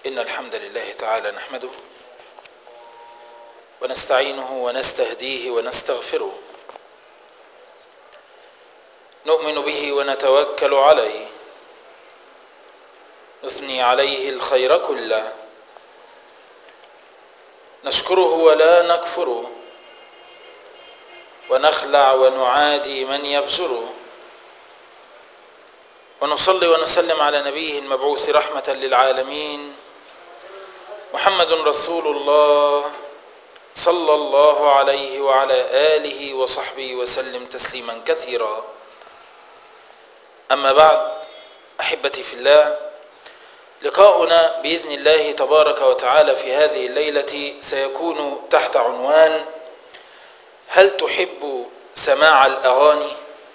إن الحمد لله تعالى نحمده ونستعينه ونستهديه ونستغفره نؤمن به ونتوكل عليه نثني عليه الخير كله نشكره ولا نكفره ونخلع ونعادي من يفجره ونصلي ونسلم على نبيه المبعوث رحمة للعالمين محمد رسول الله صلى الله عليه وعلى آله وصحبه وسلم تسليما كثيرا أما بعد أحبتي في الله لقاؤنا بإذن الله تبارك وتعالى في هذه الليلة سيكون تحت عنوان هل تحب سماع الأغاني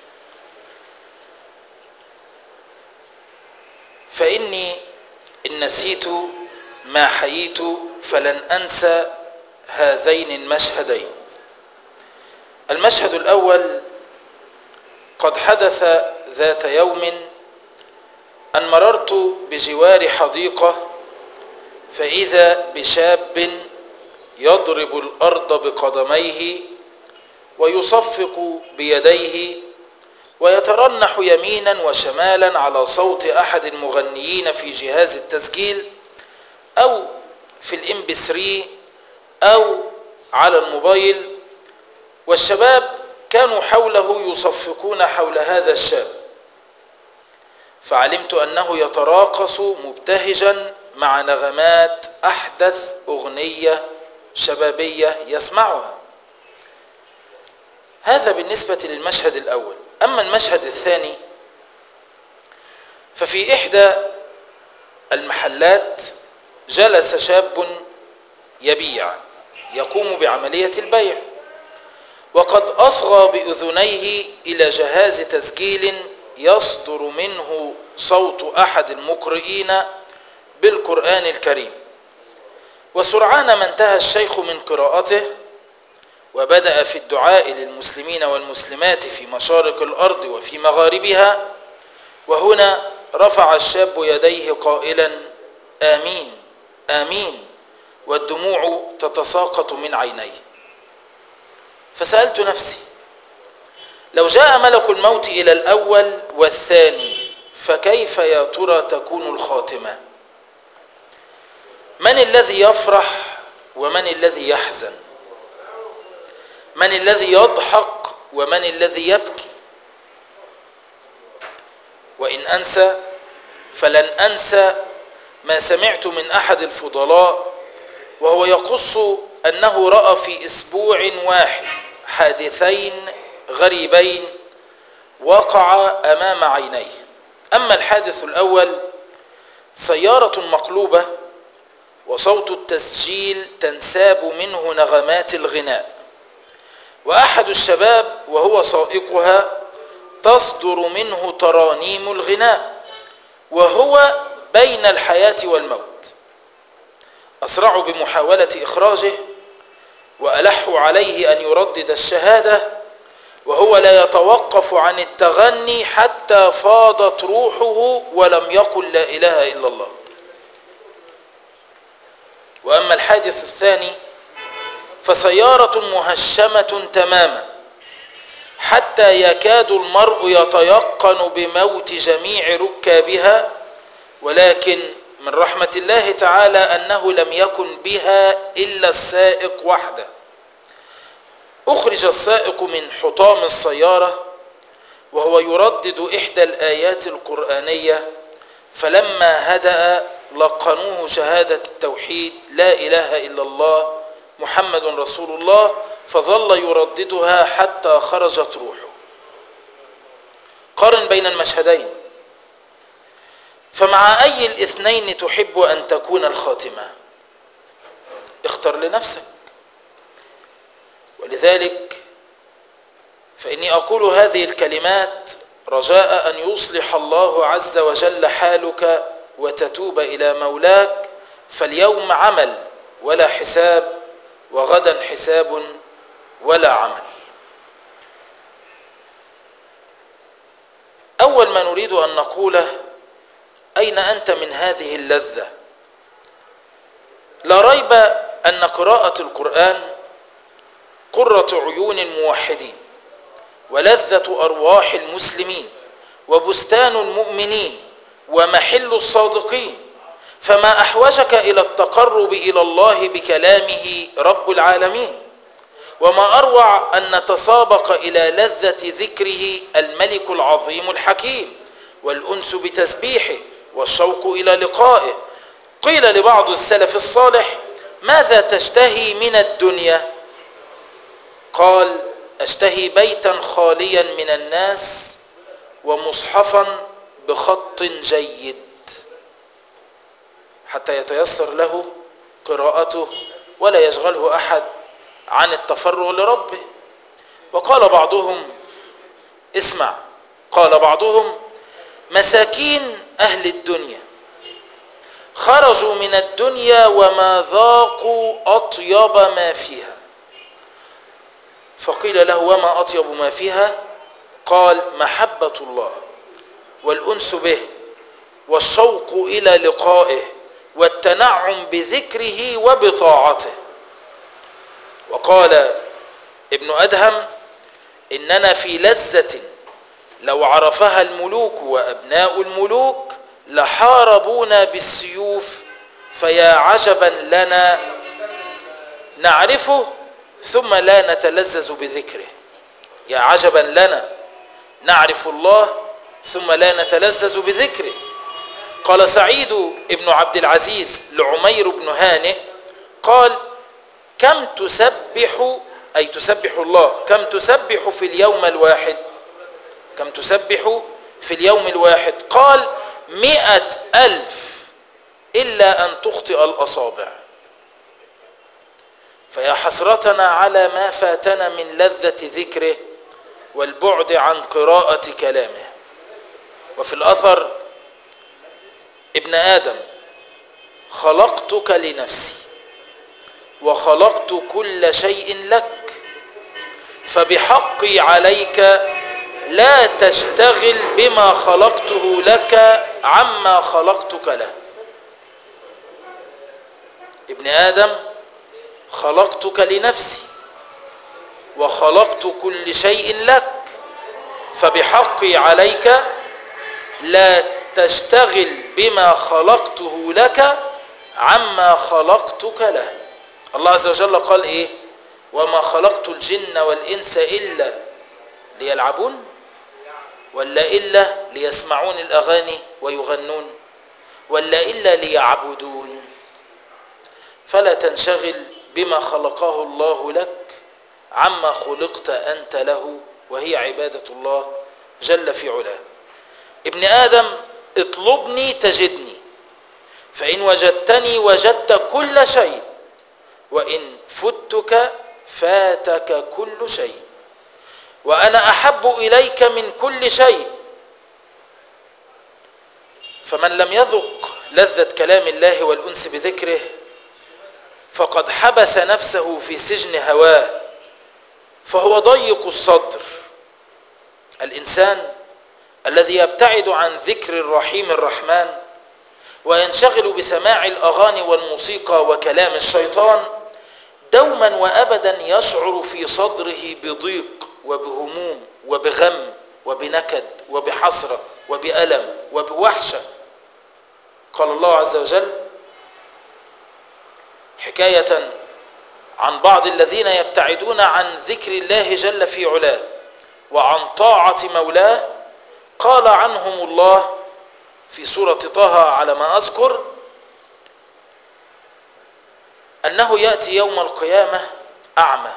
فإني إن نسيت ما حييت فلن أنسى هذين المشهدين المشهد الأول قد حدث ذات يوم أن مررت بجوار حديقة فإذا بشاب يضرب الأرض بقدميه ويصفق بيديه ويترنح يمينا وشمالا على صوت أحد المغنيين في جهاز التسجيل أو في الام بي 3 أو على الموبايل والشباب كانوا حوله يصفقون حول هذا الشاب فعلمت أنه يتراقص مبتهجا مع نغمات أحدث أغنية شبابية يسمعها هذا بالنسبة للمشهد الأول أما المشهد الثاني ففي إحدى المحلات جلس شاب يبيع يقوم بعملية البيع وقد أصغى بأذنيه إلى جهاز تسجيل يصدر منه صوت أحد المقرئين بالقرآن الكريم وسرعان ما انتهى الشيخ من قراءته وبدأ في الدعاء للمسلمين والمسلمات في مشارق الأرض وفي مغاربها وهنا رفع الشاب يديه قائلا آمين آمين والدموع تتساقط من عينيه فسألت نفسي لو جاء ملك الموت إلى الأول والثاني فكيف يا ترى تكون الخاتمة من الذي يفرح ومن الذي يحزن من الذي يضحك ومن الذي يبكي وإن أنسى فلن أنسى ما سمعت من أحد الفضلاء وهو يقص أنه رأى في أسبوع واحد حادثين غريبين وقع أمام عينيه أما الحادث الأول سيارة مقلوبة وصوت التسجيل تنساب منه نغمات الغناء وأحد الشباب وهو سائقها تصدر منه ترانيم الغناء وهو بين الحياة والموت أسرعوا بمحاولة إخراجه وألحوا عليه أن يردد الشهادة وهو لا يتوقف عن التغني حتى فاضت روحه ولم يقل لا إله إلا الله وأما الحادث الثاني فسيارة مهشمة تماما حتى يكاد المرء يتيقن بموت جميع ركابها ولكن من رحمة الله تعالى أنه لم يكن بها إلا السائق وحده أخرج السائق من حطام السيارة وهو يردد إحدى الآيات القرآنية فلما هدأ لقنوه شهادة التوحيد لا إله إلا الله محمد رسول الله فظل يرددها حتى خرجت روحه قارن بين المشهدين فمع أي الاثنين تحب أن تكون الخاتمة اختر لنفسك ولذلك فإني أقول هذه الكلمات رجاء أن يصلح الله عز وجل حالك وتتوب إلى مولاك فاليوم عمل ولا حساب وغدا حساب ولا عمل أول ما نريد أن نقوله أين أنت من هذه اللذة لا ريب أن قراءة القرآن قرة عيون الموحدين ولذة أرواح المسلمين وبستان المؤمنين ومحل الصادقين فما أحوجك إلى التقرب إلى الله بكلامه رب العالمين وما أروع أن نتسابق إلى لذة ذكره الملك العظيم الحكيم والأنس بتسبيحه والشوق إلى لقائه قيل لبعض السلف الصالح ماذا تشتهي من الدنيا قال أشتهي بيتا خاليا من الناس ومصحفا بخط جيد حتى يتيسر له قراءته ولا يشغله أحد عن التفرغ لربه وقال بعضهم اسمع قال بعضهم مساكين أهل الدنيا خرجوا من الدنيا وما ذاقوا أطيب ما فيها فقيل له وما أطيب ما فيها قال محبة الله والأنس به والشوق إلى لقائه والتنعم بذكره وبطاعته وقال ابن أدهم إننا في لذة لو عرفها الملوك وأبناء الملوك لحاربونا بالسيوف فيا عجبا لنا نعرفه ثم لا نتلذذ بذكره يا عجبا لنا نعرف الله ثم لا نتلذذ بذكره قال سعيد بن عبد العزيز لعمير بن هانئ قال كم تسبح أي تسبح الله كم تسبح في اليوم الواحد كم تسبح في اليوم الواحد قال مئة ألف إلا أن تخطئ الأصابع فيا حسرتنا على ما فاتنا من لذة ذكره والبعد عن قراءة كلامه وفي الأثر ابن آدم خلقتك لنفسي وخلقت كل شيء لك فبحقي عليك لا تشتغل بما خلقته لك عما خلقتك له ابن آدم خلقتك لنفسي وخلقت كل شيء لك فبحقي عليك لا تشتغل بما خلقته لك عما خلقتك له الله عز وجل قال ايه وما خلقت الجن والانس الا ليلعبون ولا الا ليسمعون الاغاني ويغنون ولا الا ليعبدون فلا تنشغل بما خلقه الله لك عما خلقت انت له وهي عباده الله جل في علاه ابن ادم اطلبني تجدني فان وجدتني وجدت كل شيء وإن فتك فاتك كل شيء وأنا أحب إليك من كل شيء فمن لم يذق لذة كلام الله والأنس بذكره فقد حبس نفسه في سجن هواه فهو ضيق الصدر الإنسان الذي يبتعد عن ذكر الرحيم الرحمن وينشغل بسماع الأغاني والموسيقى وكلام الشيطان دوما وابدا يشعر في صدره بضيق وبهموم وبغم وبنكد وبحسره وبالم وبوحشه قال الله عز وجل حكايه عن بعض الذين يبتعدون عن ذكر الله جل في علاه وعن طاعه مولاه قال عنهم الله في سوره طه على ما اذكر أنه يأتي يوم القيامة أعمى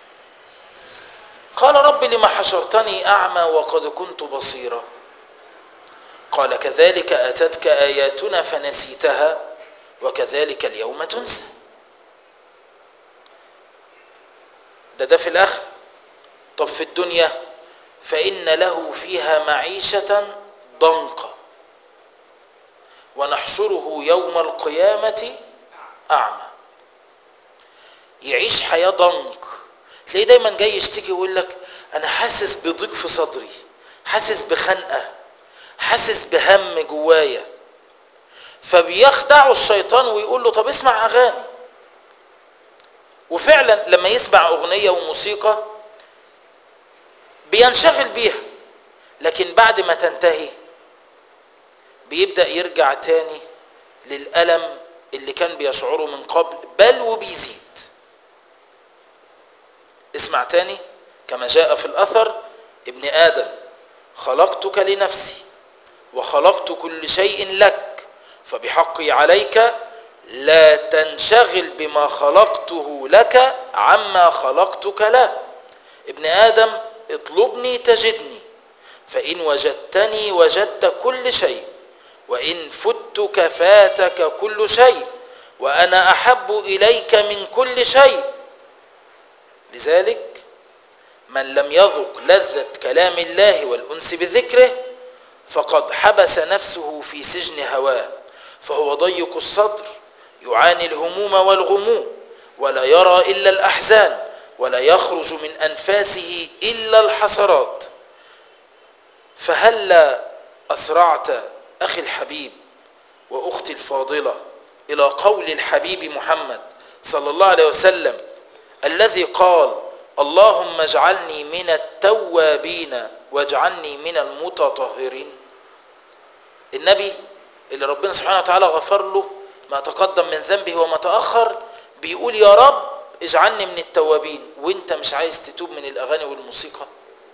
قال رب لما حشرتني أعمى وقد كنت بصيرا قال كذلك أتتك آياتنا فنسيتها وكذلك اليوم تنسى ده ده في الآخر طب في الدنيا فإن له فيها معيشة ضنكا ونحشره يوم القيامة أعمى يعيش حياة ضنك تلاقيه دايما جاي يشتكي ويقول لك انا حاسس بضيق في صدري حاسس بخنقة حاسس بهم جوايا فبيخدعه الشيطان ويقول له طب اسمع اغاني وفعلا لما يسمع أغنية وموسيقى بينشغل بيها لكن بعد ما تنتهي بيبدأ يرجع تاني للألم اللي كان بيشعره من قبل بل وبيزيد اسمع تاني كما جاء في الأثر ابن آدم خلقتك لنفسي وخلقت كل شيء لك فبحقي عليك لا تنشغل بما خلقته لك عما خلقتك له ابن آدم اطلبني تجدني فإن وجدتني وجدت كل شيء وإن فتك فاتك كل شيء وأنا أحب إليك من كل شيء لذلك من لم يذق لذة كلام الله والأنس بذكره فقد حبس نفسه في سجن هواه فهو ضيق الصدر يعاني الهموم والغموم ولا يرى إلا الأحزان ولا يخرج من أنفاسه إلا الحسرات فهلا أسرعت أخي الحبيب وأختي الفاضلة إلى قول الحبيب محمد صلى الله عليه وسلم الذي قال اللهم اجعلني من التوابين واجعلني من المتطهرين النبي اللي ربنا سبحانه وتعالى غفر له ما تقدم من ذنبه وما تأخر بيقول يا رب اجعلني من التوابين وانت مش عايز تتوب من الأغاني والموسيقى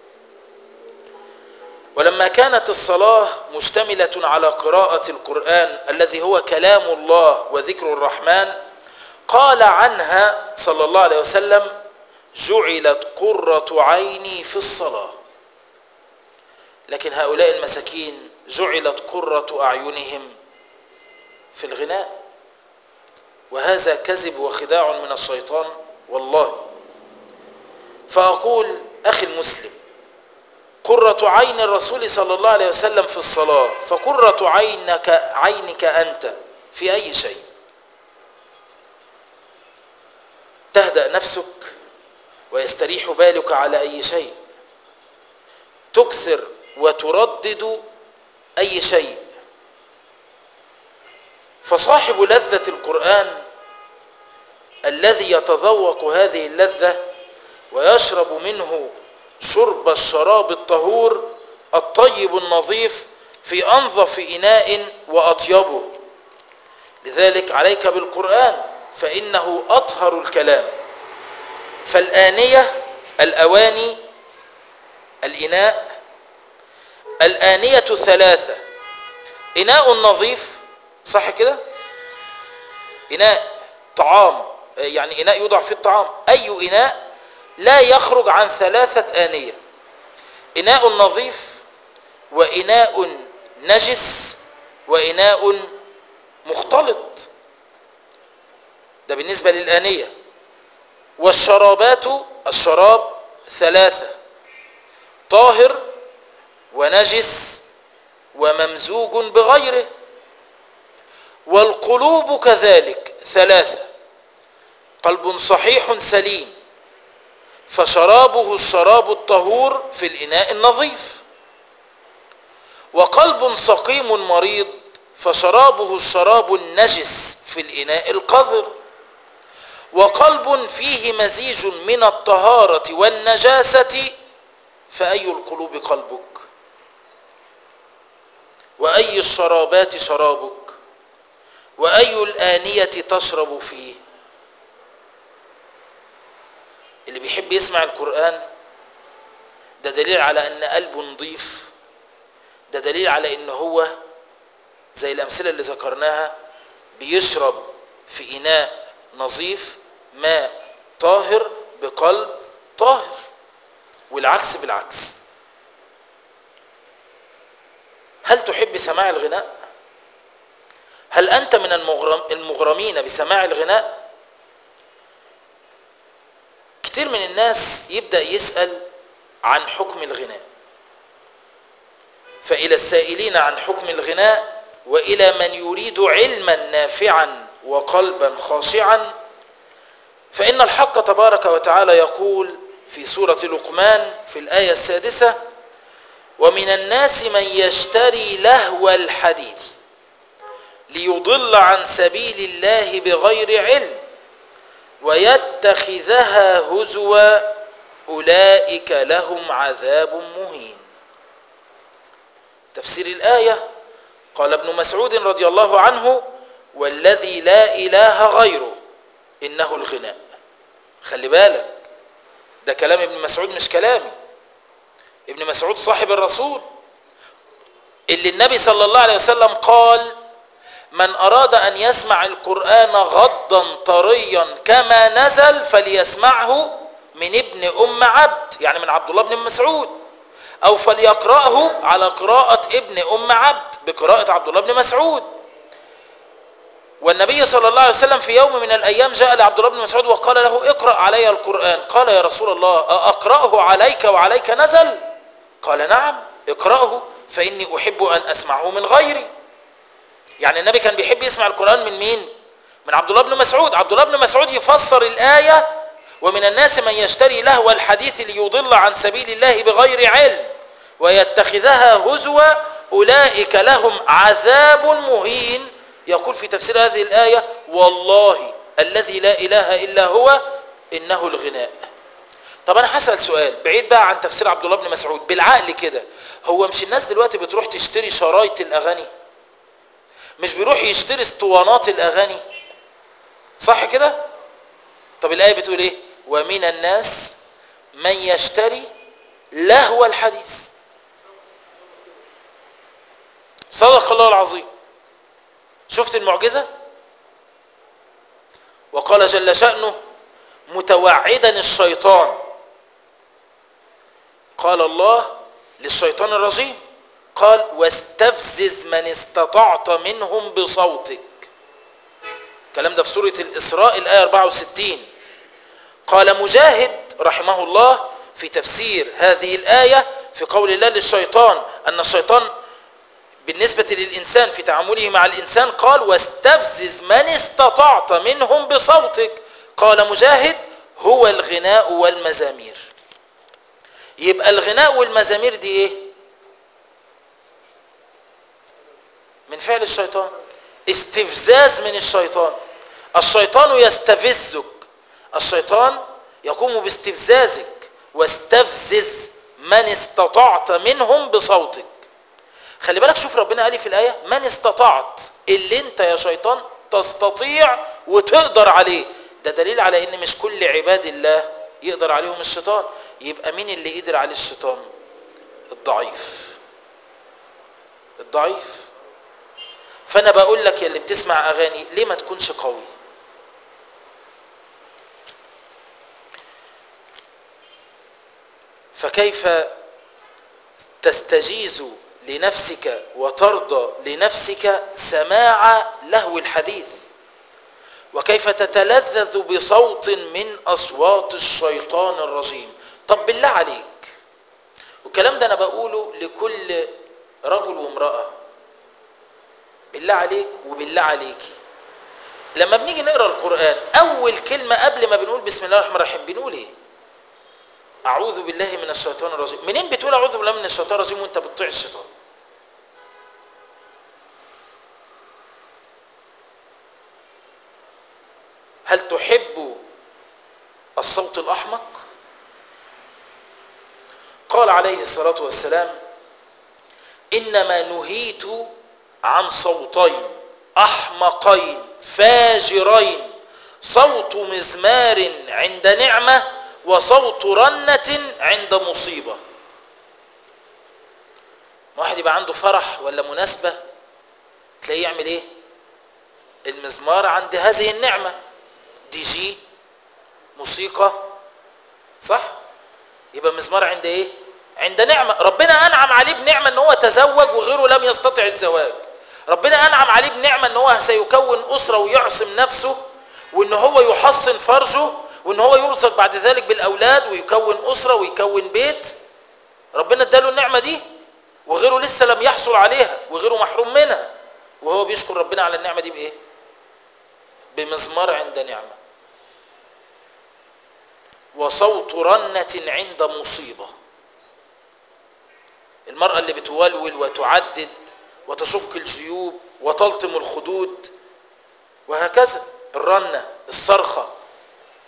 ولما كانت الصلاة مشتملة على قراءة القرآن الذي هو كلام الله وذكر الرحمن قال عنها صلى الله عليه وسلم جعلت قرة عيني في الصلاة لكن هؤلاء المساكين جعلت قرة أعينهم في الغناء وهذا كذب وخداع من الشيطان والله فأقول أخي المسلم قرة عين الرسول صلى الله عليه وسلم في الصلاة فقرة عينك, عينك أنت في أي شيء تهدأ نفسك ويستريح بالك على أي شيء تكثر وتردد أي شيء فصاحب لذة القرآن الذي يتذوق هذه اللذة ويشرب منه شرب الشراب الطهور الطيب النظيف في أنظف إناء وأطيبه لذلك عليك بالقرآن فإنه أطهر الكلام فالآنية الأواني الإناء الآنية ثلاثة إناء نظيف صح كده إناء طعام يعني إناء يوضع فيه الطعام أي إناء لا يخرج عن ثلاثة آنية إناء نظيف وإناء نجس وإناء مختلط ده بالنسبة للآنية والشرابات الشراب ثلاثة طاهر ونجس وممزوج بغيره والقلوب كذلك ثلاثة قلب صحيح سليم فشرابه الشراب الطهور في الإناء النظيف وقلب سقيم مريض فشرابه الشراب النجس في الإناء القذر وقلب فيه مزيج من الطهارة والنجاسة فأي القلوب قلبك وأي الشرابات شرابك وأي الآنية تشرب فيه اللي بيحب يسمع القرآن ده دليل على أن قلبه نظيف ده دليل على أن هو زي الأمثلة اللي ذكرناها بيشرب في إناء نظيف ماء طاهر بقلب طاهر والعكس بالعكس هل تحب سماع الغناء هل أنت من المغرم المغرمين بسماع الغناء كتير من الناس يبدأ يسأل عن حكم الغناء فإلى السائلين عن حكم الغناء وإلى من يريد علما نافعا وقلبا خاشعا فإن الحق تبارك وتعالى يقول في سورة لقمان في الآية السادسة ومن الناس من يشتري لهو الحديث ليضل عن سبيل الله بغير علم ويتخذها هزوا أولئك لهم عذاب مهين تفسير الآية قال ابن مسعود رضي الله عنه والذي لا إله غيره إنه الغناء خلي بالك ده كلام ابن مسعود مش كلامي ابن مسعود صاحب الرسول اللي النبي صلى الله عليه وسلم قال من أراد أن يسمع القرآن غضا طريا كما نزل فليسمعه من ابن أم عبد يعني من عبد الله بن مسعود أو فليقرأه على قراءة ابن أم عبد بقراءة عبد الله بن مسعود والنبي صلى الله عليه وسلم في يوم من الأيام جاء لعبد الله بن مسعود وقال له اقرأ علي القرآن قال يا رسول الله أقرأه عليك وعليك نزل قال نعم اقرأه فإني أحب أن أسمعه من غيري يعني النبي كان بيحب يسمع القرآن من مين من عبد الله بن مسعود عبد الله بن مسعود يفسر الآية ومن الناس من يشتري لهو الحديث ليضل عن سبيل الله بغير علم ويتخذها هزوا أولئك لهم عذاب مهين يقول في تفسير هذه الآية والله الذي لا إله إلا هو إنه الغناء طب أنا هسأل سؤال بعيد بقى عن تفسير عبد الله بن مسعود بالعقل كده هو مش الناس دلوقتي بتروح تشتري شرايط الأغاني مش بيروح يشتري اسطوانات الأغاني صح كده طب الآية بتقول إيه ومن الناس من يشتري لهو الحديث صدق الله العظيم شفت المعجزة وقال جل شأنه متوعدا الشيطان قال الله للشيطان الرجيم قال واستفزز من استطعت منهم بصوتك الكلام ده في سورة الإسراء الآية 64 قال مجاهد رحمه الله في تفسير هذه الآية في قول الله للشيطان أن الشيطان بالنسبة للإنسان في تعامله مع الإنسان قال واستفزز من استطعت منهم بصوتك قال مجاهد هو الغناء والمزامير يبقى الغناء والمزامير دي ايه من فعل الشيطان استفزاز من الشيطان الشيطان يستفزك الشيطان يقوم باستفزازك واستفزز من استطعت منهم بصوتك خلي بالك شوف ربنا قال في الآية من استطعت اللي انت يا شيطان تستطيع وتقدر عليه ده دليل على ان مش كل عباد الله يقدر عليهم الشيطان يبقى مين اللي قدر عليه الشيطان الضعيف الضعيف فانا بقول لك يا اللي بتسمع اغاني ليه ما تكونش قوي فكيف تستجيز لنفسك وترضى لنفسك سماع لهو الحديث وكيف تتلذذ بصوت من أصوات الشيطان الرجيم طب بالله عليك والكلام ده أنا بقوله لكل رجل وامرأة بالله عليك وبالله عليكي لما بنيجي نقرأ القرآن أول كلمة قبل ما بنقول بسم الله الرحمن الرحيم بنقول إيه أعوذ بالله من الشيطان الرجيم منين بتقول أعوذ بالله من الشيطان الرجيم وأنت بتطيع الشيطان هل تحب الصوت الأحمق قال عليه الصلاة والسلام إنما نهيت عن صوتين أحمقين فاجرين صوت مزمار عند نعمة وصوت رنة عند مصيبة واحد يبقى عنده فرح ولا مناسبة تلاقيه يعمل ايه المزمار عند هذه النعمة دي جي موسيقى صح يبقى مزمار عند ايه عند نعمة ربنا انعم عليه بنعمة ان هو تزوج وغيره لم يستطع الزواج ربنا انعم عليه بنعمة ان هو سيكون اسرة ويعصم نفسه وان هو يحصن فرجه وان هو يرزق بعد ذلك بالاولاد ويكون اسرة ويكون بيت ربنا اداله النعمة دي وغيره لسه لم يحصل عليها وغيره محروم منها وهو بيشكر ربنا على النعمة دي بايه بمزمار عند نعمة وصوت رنة عند مصيبة المرأة اللي بتولول وتعدد وتشق الجيوب وتلطم الخدود وهكذا الرنة الصرخة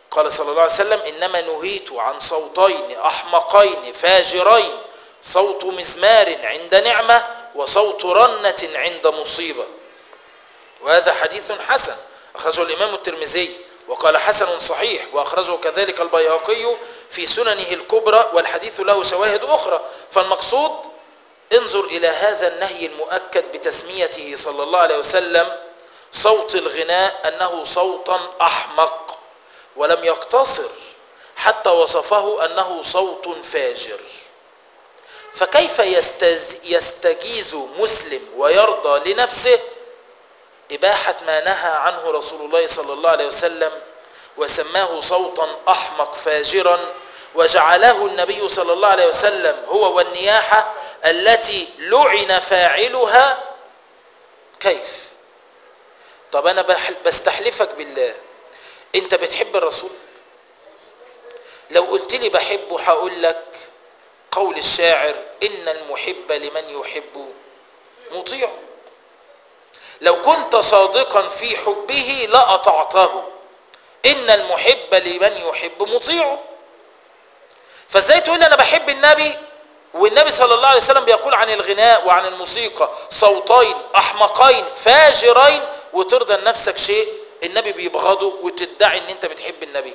قال صلى الله عليه وسلم إنما نهيت عن صوتين أحمقين فاجرين صوت مزمار عند نعمة وصوت رنة عند مصيبة وهذا حديث حسن أخرجه الإمام الترمذي وقال حسن صحيح وأخرجه كذلك البيهقي في سننه الكبرى والحديث له شواهد أخرى فالمقصود انظر إلى هذا النهي المؤكد بتسميته صلى الله عليه وسلم صوت الغناء أنه صوتا أحمق ولم يقتصر حتى وصفه أنه صوت فاجر فكيف يستز يستجيز مسلم ويرضى لنفسه إباحة ما نهى عنه رسول الله صلى الله عليه وسلم وسماه صوتا أحمق فاجرا وجعله النبي صلى الله عليه وسلم هو والنياحة التي لعن فاعلها كيف طب أنا بستحلفك بالله أنت بتحب الرسول لو قلت لي بحبه هقول لك قول الشاعر إن المحب لمن يحب مطيع لو كنت صادقا في حبه لأطعته إن المحب لمن يحب مطيع فازاي تقول أنا بحب النبي والنبي صلى الله عليه وسلم بيقول عن الغناء وعن الموسيقى صوتين أحمقين فاجرين وترضى لنفسك شيء النبي بيبغضه وتدعي ان انت بتحب النبي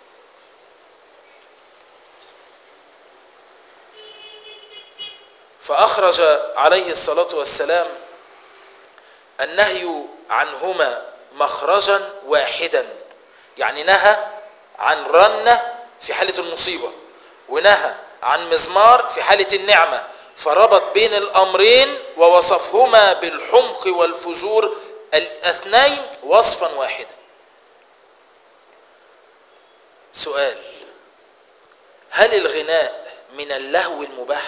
فأخرج عليه الصلاة والسلام النهي عنهما مخرجا واحدا يعني نهى عن رنة في حالة المصيبة ونهى عن مزمار في حالة النعمة فربط بين الأمرين ووصفهما بالحمق والفجور الاثنين وصفا واحدا سؤال هل الغناء من اللهو المباح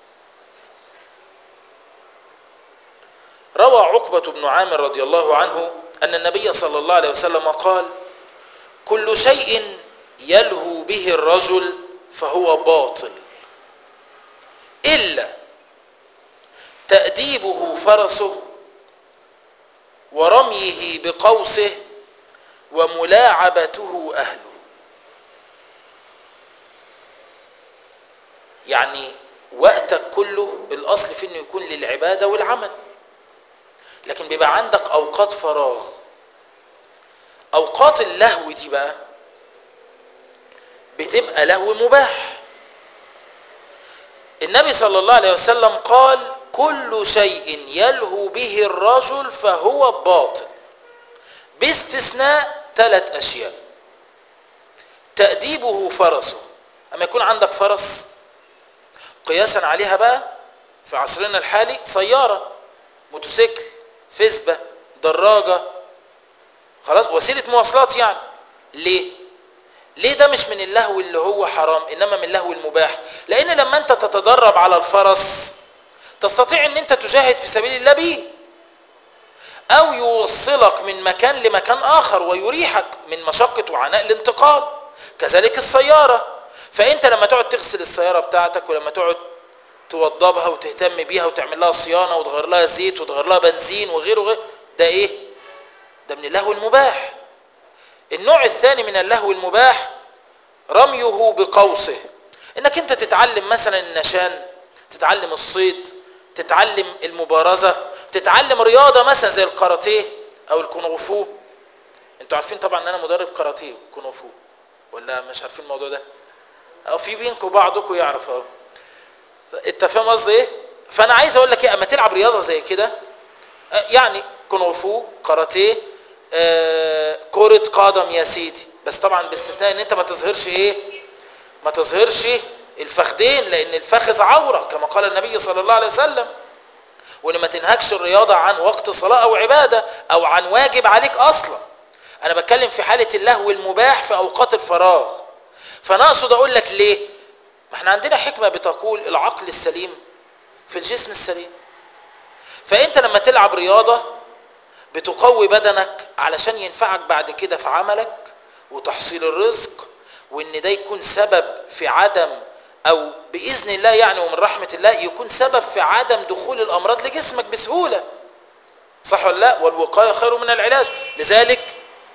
روى عقبة بن عامر رضي الله عنه أن النبي صلى الله عليه وسلم قال كل شيء يلهو به الرجل فهو باطل إلا تأديبه فرسه ورميه بقوسه وملاعبته أهله يعني وقتك كله الأصل في أنه يكون للعبادة والعمل لكن بيبقى عندك أوقات فراغ أوقات اللهو دي بقى بتبقى لهو مباح النبي صلى الله عليه وسلم قال كل شيء يلهو به الرجل فهو باطل باستثناء ثلاث أشياء تأديبه فرسه أما يكون عندك فرس قياسا عليها بقى في عصرنا الحالي سيارة موتوسيكل فزبة دراجة خلاص وسيلة مواصلات يعني ليه ليه ده مش من اللهو اللي هو حرام انما من اللهو المباح لان لما انت تتدرب على الفرس تستطيع ان انت تجاهد في سبيل الله به او يوصلك من مكان لمكان اخر ويريحك من مشقة وعناء الانتقال كذلك السيارة فانت لما تقعد تغسل السيارة بتاعتك ولما تقعد توضبها وتهتم بيها وتعمل لها صيانة وتغير لها زيت وتغير لها بنزين وغيره وغيره ده ايه ده من اللهو المباح النوع الثاني من اللهو المباح رميه بقوسه انك انت تتعلم مثلا النشان تتعلم الصيد تتعلم المبارزة تتعلم رياضة مثلا زي الكاراتيه او الكونغفو انتوا عارفين طبعا ان انا مدرب كاراتيه كونغفو ولا مش عارفين الموضوع ده او في بينكم بعضكم يعرف اهو انت فاهم قصدي ايه فانا عايز اقول لك ايه اما تلعب رياضه زي كده يعني كونغفو كاراتيه آه كرة قدم يا سيدي بس طبعا باستثناء ان انت ما تظهرش ايه ما تظهرش الفخدين لان الفخذ عورة كما قال النبي صلى الله عليه وسلم وان ما تنهكش الرياضة عن وقت صلاة او عبادة او عن واجب عليك اصلا انا بتكلم في حالة اللهو المباح في اوقات الفراغ فانا اقصد اقول لك ليه ما احنا عندنا حكمة بتقول العقل السليم في الجسم السليم فانت لما تلعب رياضة بتقوي بدنك علشان ينفعك بعد كده في عملك وتحصيل الرزق وان ده يكون سبب في عدم او باذن الله يعني ومن رحمه الله يكون سبب في عدم دخول الامراض لجسمك بسهوله صح ولا لا والوقايه خير من العلاج لذلك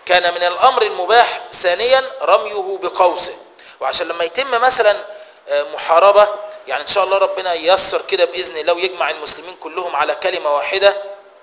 كان من الأمر المباح ثانيا رميه بقوسه وعشان لما يتم مثلا محاربة يعني إن شاء الله ربنا ييسر كده بإذن الله ويجمع المسلمين كلهم على كلمة واحدة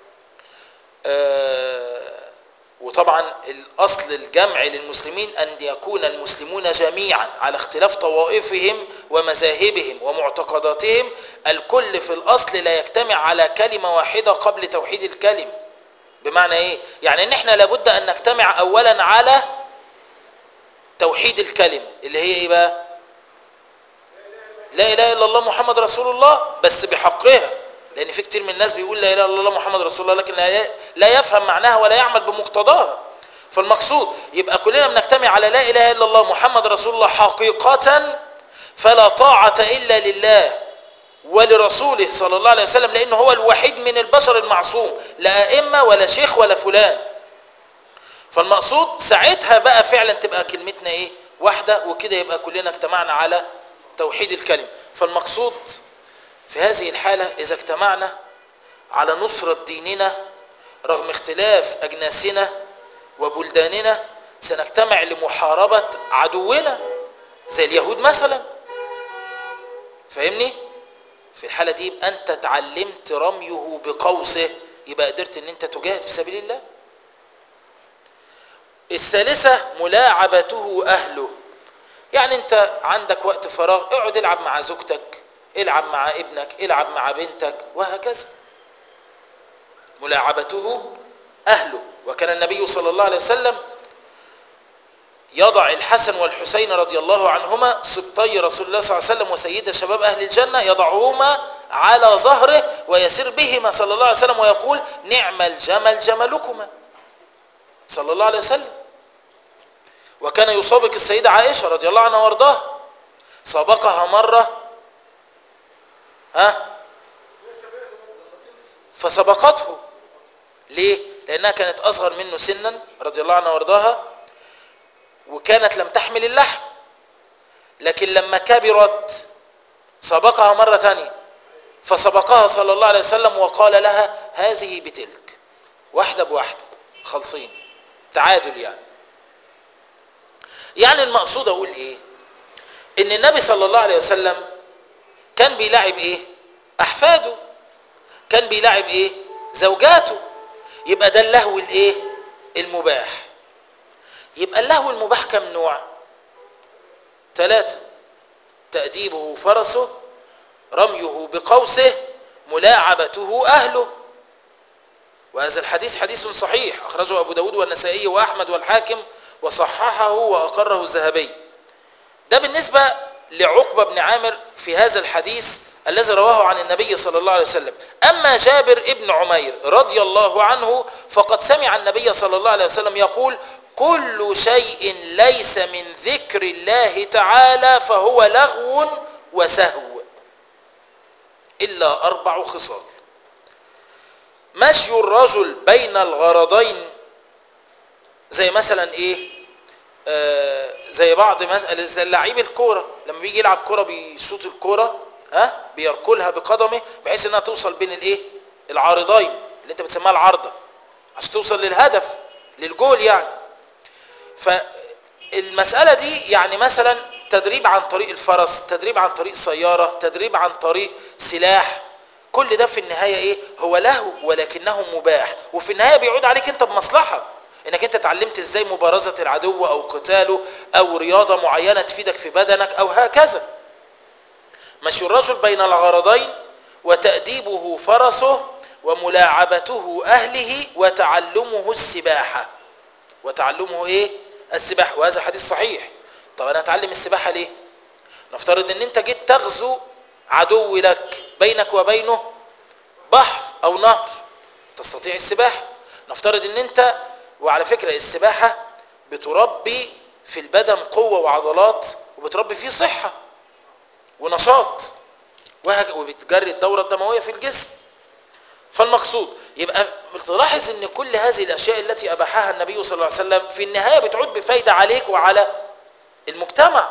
وطبعا الأصل الجمع للمسلمين أن يكون المسلمون جميعا على اختلاف طوائفهم ومذاهبهم ومعتقداتهم الكل في الأصل لا يجتمع على كلمة واحدة قبل توحيد الكلمة بمعنى إيه؟ يعني إن إحنا لابد أن نجتمع أولا على توحيد الكلمة اللي هي إيه بقى؟ لا إله إلا الله محمد رسول الله بس بحقها لان في كتير من الناس بيقول لا اله الا الله محمد رسول الله لكن لا يفهم معناها ولا يعمل بمقتضاها فالمقصود يبقى كلنا بنجتمع على لا اله الا الله محمد رسول الله حقيقه فلا طاعه الا لله ولرسوله صلى الله عليه وسلم لانه هو الوحيد من البشر المعصوم لا ائمه ولا شيخ ولا فلان فالمقصود ساعتها بقى فعلا تبقى كلمتنا ايه واحده وكده يبقى كلنا اجتمعنا على توحيد الكلمه فالمقصود في هذه الحالة إذا اجتمعنا على نصرة ديننا رغم اختلاف أجناسنا وبلداننا سنجتمع لمحاربة عدونا زي اليهود مثلا فاهمني؟ في الحالة دي يبقى أنت تعلمت رميه بقوسه يبقى قدرت أن أنت تجاهد في سبيل الله الثالثة ملاعبته أهله يعني أنت عندك وقت فراغ اقعد العب مع زوجتك العب مع ابنك العب مع بنتك وهكذا ملاعبته أهله وكان النبي صلى الله عليه وسلم يضع الحسن والحسين رضي الله عنهما سبطي رسول الله صلى الله عليه وسلم وسيد شباب أهل الجنة يضعهما على ظهره ويسير بهما صلى الله عليه وسلم ويقول نعم الجمل جملكما صلى الله عليه وسلم وكان يسابق السيدة عائشة رضي الله عنها وارضاها سابقها مرة ها فسبقته ليه لانها كانت اصغر منه سنا رضي الله عنها وارضاها وكانت لم تحمل اللحم لكن لما كبرت سبقها مرة ثانية فسبقها صلى الله عليه وسلم وقال لها هذه بتلك واحدة بواحدة خلصين تعادل يعني يعني المقصود اقول ايه ان النبي صلى الله عليه وسلم كان بيلاعب ايه احفاده كان بيلاعب ايه زوجاته يبقى ده اللهو الايه المباح يبقى اللهو المباح كم نوع ثلاثة تأديبه فرسه رميه بقوسه ملاعبته أهله وهذا الحديث حديث صحيح أخرجه أبو داود والنسائي وأحمد والحاكم وصححه وأقره الذهبي ده بالنسبة لعقبة بن عامر في هذا الحديث الذي رواه عن النبي صلى الله عليه وسلم أما جابر ابن عمير رضي الله عنه فقد سمع النبي صلى الله عليه وسلم يقول كل شيء ليس من ذكر الله تعالى فهو لغو وسهو إلا أربع خصال مشي الرجل بين الغرضين زي مثلا ايه آه زي بعض مثلا زي لعيب الكوره لما بيجي يلعب كوره بيشوط الكوره ها بيركلها بقدمه بحيث انها توصل بين الايه العارضين اللي انت بتسميها العارضه عشان توصل للهدف للجول يعني فالمساله دي يعني مثلا تدريب عن طريق الفرس تدريب عن طريق سياره تدريب عن طريق سلاح كل ده في النهايه ايه هو لهو ولكنه مباح وفي النهايه بيعود عليك انت بمصلحه انك انت اتعلمت ازاي مبارزه العدو او قتاله او رياضه معينه تفيدك في بدنك او هكذا مشي الرجل بين الغرضين وتأديبه فرسه وملاعبته أهله وتعلمه السباحة وتعلمه إيه؟ السباحة وهذا حديث صحيح طب أنا أتعلم السباحة ليه؟ نفترض أن أنت جيت تغزو عدو لك بينك وبينه بحر أو نهر تستطيع السباحة نفترض أن أنت وعلى فكرة السباحة بتربي في البدن قوة وعضلات وبتربي فيه صحة ونشاط وبتجري الدورة الدموية في الجسم فالمقصود يبقى تلاحظ ان كل هذه الاشياء التي اباحها النبي صلى الله عليه وسلم في النهاية بتعود بفايدة عليك وعلى المجتمع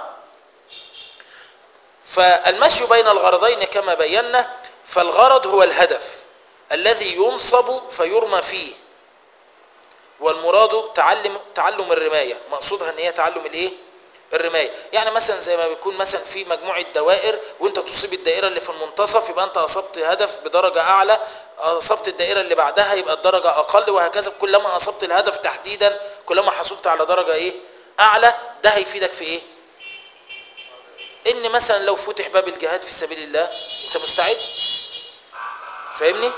فالمشي بين الغرضين كما بينا فالغرض هو الهدف الذي ينصب فيرمى فيه والمراد تعلم تعلم الرمايه مقصودها ان هي تعلم الايه الرمايه يعني مثلا زي ما بيكون مثلا في مجموعه دوائر وانت تصيب الدائره اللي في المنتصف يبقى انت اصبت هدف بدرجه اعلى اصبت الدائره اللي بعدها يبقى الدرجه اقل وهكذا كلما اصبت الهدف تحديدا كلما حصلت على درجه ايه اعلى ده هيفيدك في ايه ان مثلا لو فتح باب الجهاد في سبيل الله انت مستعد فاهمني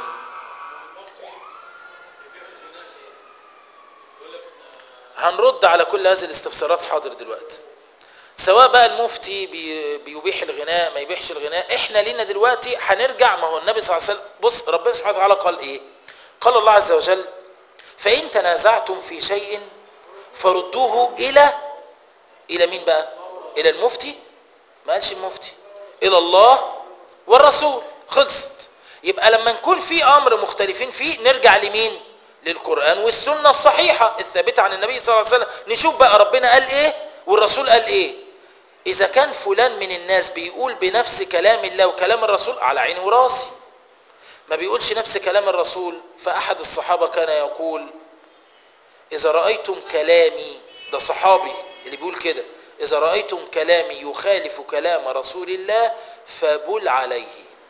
هنرد على كل هذه الاستفسارات حاضر دلوقتي سواء بقى المفتي بي بيبيح الغناء ما يبيحش الغناء احنا لينا دلوقتي هنرجع ما هو النبي صلى الله عليه وسلم بص ربنا سبحانه وتعالى قال ايه قال الله عز وجل فإن تنازعتم في شيء فردوه إلى إلى مين بقى إلى المفتي ما قالش المفتي إلى الله والرسول خلصت يبقى لما نكون في أمر مختلفين فيه نرجع لمين للقرآن والسنة الصحيحة الثابتة عن النبي صلى الله عليه وسلم نشوف بقى ربنا قال إيه والرسول قال إيه إذا كان فلان من الناس بيقول بنفس كلام الله وكلام الرسول على عيني وراسي ما بيقولش نفس كلام الرسول فأحد الصحابة كان يقول إذا رأيتم كلامي ده صحابي اللي بيقول كده إذا رأيتم كلامي يخالف كلام رسول الله فبل عليه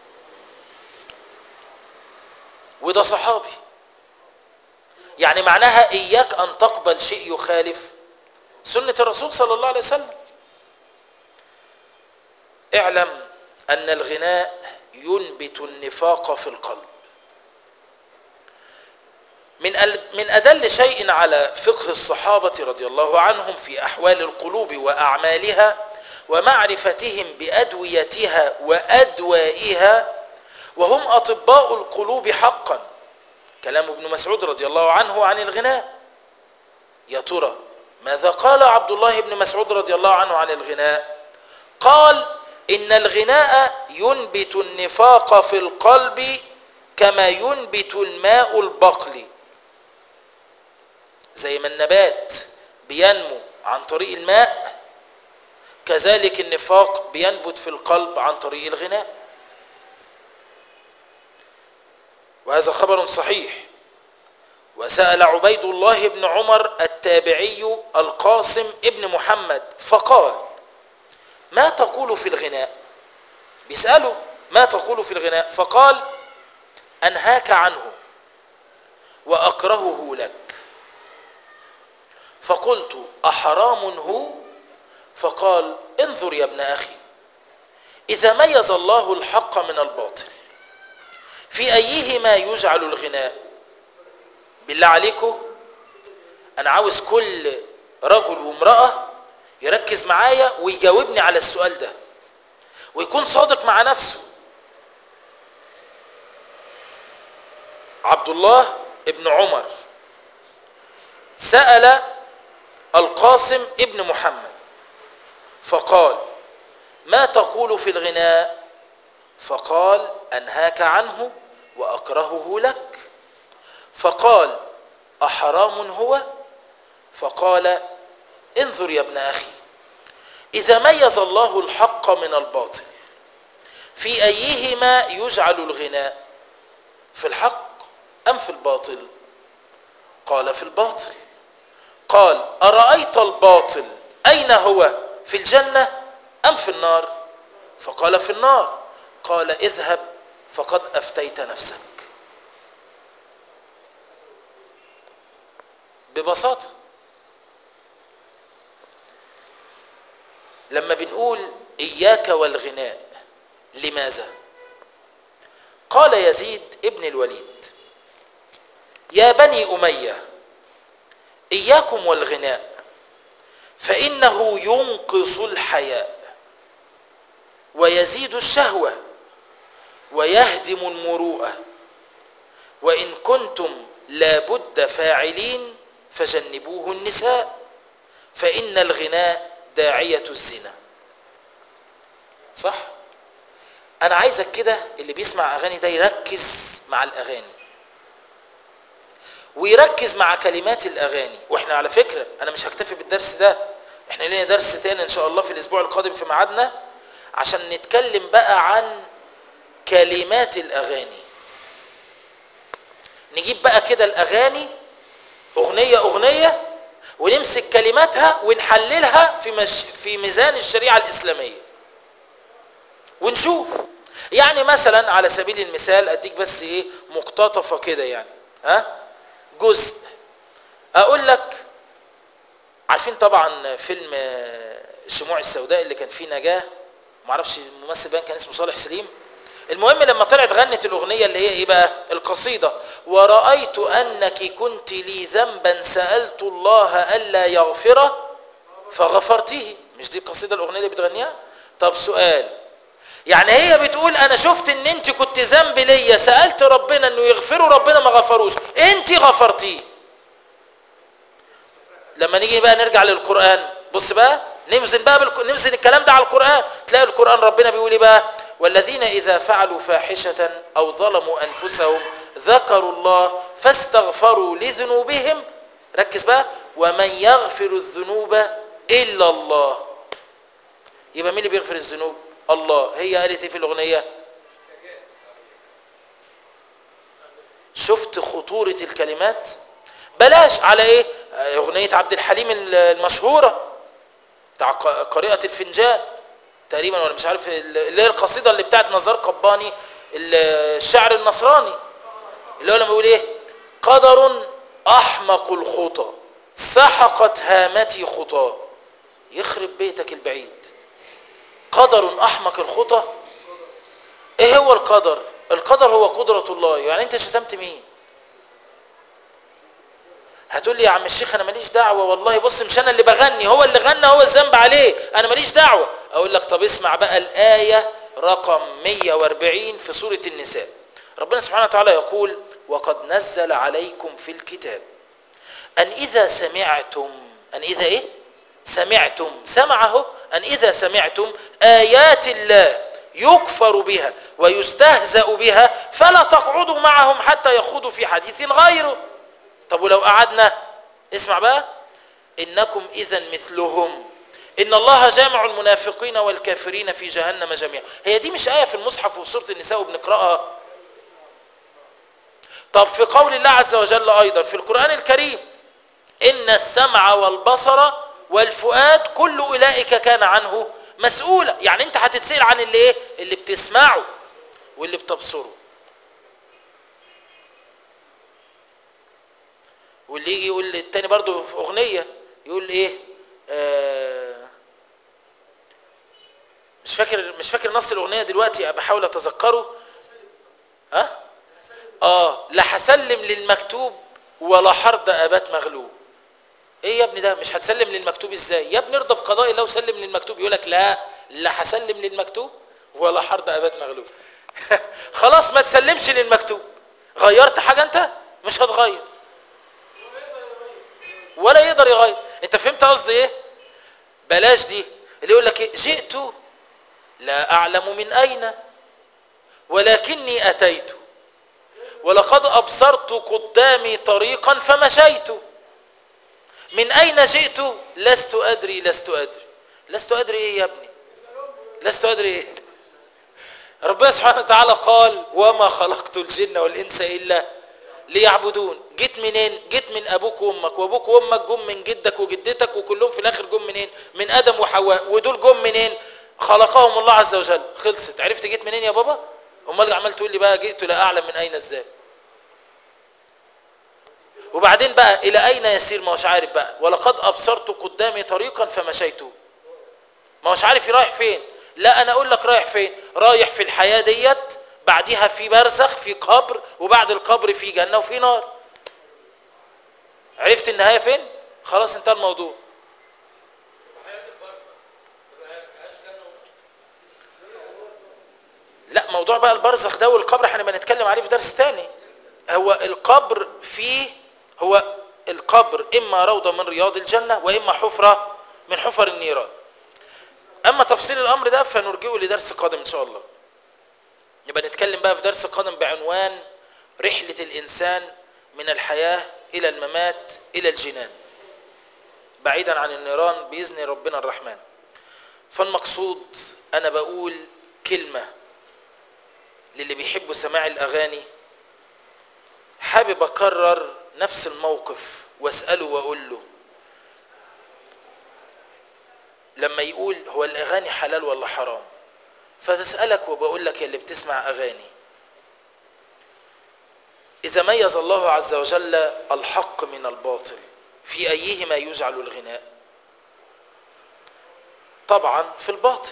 وده صحابي يعني معناها إياك أن تقبل شيء يخالف سنة الرسول صلى الله عليه وسلم اعلم أن الغناء ينبت النفاق في القلب من من أدل شيء على فقه الصحابة رضي الله عنهم في أحوال القلوب وأعمالها ومعرفتهم بأدويتها وأدوائها وهم أطباء القلوب حقا كلام ابن مسعود رضي الله عنه عن الغناء يا ترى ماذا قال عبد الله بن مسعود رضي الله عنه عن الغناء قال إن الغناء ينبت النفاق في القلب كما ينبت الماء البقل زي ما النبات بينمو عن طريق الماء كذلك النفاق بينبت في القلب عن طريق الغناء وهذا خبر صحيح وسأل عبيد الله بن عمر التابعي القاسم ابن محمد فقال ما تقول في الغناء بيسأله ما تقول في الغناء فقال أنهاك عنه وأكرهه لك فقلت أحرام هو فقال انظر يا ابن أخي إذا ميز الله الحق من الباطل في أيهما يجعل الغناء بالله عليكم أنا عاوز كل رجل وامرأة يركز معايا ويجاوبني على السؤال ده ويكون صادق مع نفسه عبد الله ابن عمر سأل القاسم ابن محمد فقال ما تقول في الغناء فقال أنهاك عنه وأكرهه لك فقال أحرام هو فقال انظر يا ابن أخي إذا ميز الله الحق من الباطل في أيهما يجعل الغناء في الحق أم في الباطل قال في الباطل قال أرأيت الباطل أين هو في الجنة أم في النار فقال في النار قال اذهب فقد أفتيت نفسك ببساطة لما بنقول إياك والغناء لماذا قال يزيد ابن الوليد يا بني أمية إياكم والغناء فإنه ينقص الحياء ويزيد الشهوة ويهدم المروءة وإن كنتم لابد فاعلين فجنبوه النساء فإن الغناء داعية الزنا صح أنا عايزك كده اللي بيسمع أغاني ده يركز مع الأغاني ويركز مع كلمات الأغاني وإحنا على فكرة أنا مش هكتفي بالدرس ده إحنا لنا درس تاني إن شاء الله في الأسبوع القادم في ميعادنا عشان نتكلم بقى عن كلمات الأغاني نجيب بقى كده الأغاني اغنيه اغنيه ونمسك كلماتها ونحللها في مش في ميزان الشريعه الاسلاميه ونشوف يعني مثلا على سبيل المثال اديك بس ايه مقتطفه كده يعني ها جزء اقول لك عارفين طبعا فيلم الشموع السوداء اللي كان فيه نجاه معرفش الممثل بان كان اسمه صالح سليم المهم لما طلعت غنت الاغنيه اللي هي ايه بقى القصيده ورايت انك كنت لي ذنبا سالت الله الا يغفره فغفرته مش دي القصيده الاغنيه اللي بتغنيها طب سؤال يعني هي بتقول انا شفت ان انت كنت ذنب ليا سالت ربنا انه يغفره ربنا ما غفروش انت غفرتيه لما نيجي بقى نرجع للقران بص بقى نوزن بقى بالك... نوزن الكلام ده على القران تلاقي القران ربنا بيقول ايه بقى والذين اذا فعلوا فاحشه او ظلموا انفسهم ذكروا الله فاستغفروا لذنوبهم ركز بقى ومن يغفر الذنوب الا الله يبقى مين اللي بيغفر الذنوب الله هي قالت ايه في الاغنيه شفت خطوره الكلمات بلاش على ايه اغنيه عبد الحليم المشهوره بتاع قارئه الفنجان تقريبا ولا مش عارف اللي هي القصيده اللي بتاعت نزار قباني الشاعر النصراني اللي هو لما بيقول ايه قدر احمق الخطى سحقت هامتي خطاه يخرب بيتك البعيد قدر احمق الخطى ايه هو القدر القدر هو قدرة الله يعني انت شتمت مين هتقول لي يا عم الشيخ انا ماليش دعوه والله بص مش انا اللي بغني هو اللي غنى هو الذنب عليه انا ماليش دعوه اقول لك طب اسمع بقى الايه رقم 140 في سوره النساء ربنا سبحانه وتعالى يقول وقد نزل عليكم في الكتاب ان اذا سمعتم ان اذا ايه سمعتم سمعه ان اذا سمعتم ايات الله يكفر بها ويستهزأ بها فلا تقعدوا معهم حتى يخوضوا في حديث غيره طب ولو قعدنا اسمع بقى انكم اذا مثلهم ان الله جامع المنافقين والكافرين في جهنم جميعا هي دي مش ايه في المصحف وفي سوره النساء وبنقراها طب في قول الله عز وجل ايضا في القران الكريم ان السمع والبصر والفؤاد كل اولئك كان عنه مسؤولا يعني انت هتتسال عن اللي ايه اللي بتسمعه واللي بتبصره واللي يجي يقول التاني برضو في اغنيه يقول ايه آه مش فاكر مش فاكر نص الاغنيه دلوقتي بحاول اتذكره ها اه لا هسلم للمكتوب ولا حرد ابات مغلوب ايه يا ابني ده مش هتسلم للمكتوب ازاي يا ابني ارضى بقضاء الله وسلم للمكتوب يقول لك لا لا هسلم للمكتوب ولا حرد ابات مغلوب خلاص ما تسلمش للمكتوب غيرت حاجه انت مش هتغير ولا يقدر يغير انت فهمت قصدي ايه بلاش دي اللي يقول لك ايه جئت لا اعلم من اين ولكني اتيت ولقد ابصرت قدامي طريقا فمشيت من اين جئت لست ادري لست ادري لست ادري ايه يا ابني لست ادري ايه ربنا سبحانه وتعالى قال وما خلقت الجن والانس الا ليعبدون جيت منين جيت من ابوك وامك وابوك وامك جم من جدك وجدتك وكلهم في الاخر جم منين من ادم وحواء ودول جم منين خلقهم الله عز وجل خلصت عرفت جيت منين يا بابا امال عمال تقول لي بقى جئت لا اعلم من اين ازاي وبعدين بقى الى اين يسير ما هوش عارف بقى ولقد ابصرت قدامي طريقا فمشيت ما هوش عارف رايح فين لا انا اقول لك رايح فين رايح في الحياه ديت بعدها في برزخ في قبر وبعد القبر في جنه وفي نار عرفت النهايه فين خلاص انتهى الموضوع لا موضوع بقى البرزخ ده والقبر هنبقى نتكلم عليه في درس تاني هو القبر فيه هو القبر اما روضه من رياض الجنه واما حفره من حفر النيران اما تفصيل الامر ده فنرجئه لدرس قادم ان شاء الله نبقى نتكلم بقى في درس قادم بعنوان رحله الانسان من الحياه الى الممات الى الجنان بعيدا عن النيران باذن ربنا الرحمن فالمقصود انا بقول كلمه للي بيحبوا سماع الاغاني حابب اكرر نفس الموقف واسأله وأقول له لما يقول هو الأغاني حلال ولا حرام فبسألك وبقول لك يا اللي بتسمع أغاني إذا ميز الله عز وجل الحق من الباطل في أيهما يجعل الغناء طبعا في الباطل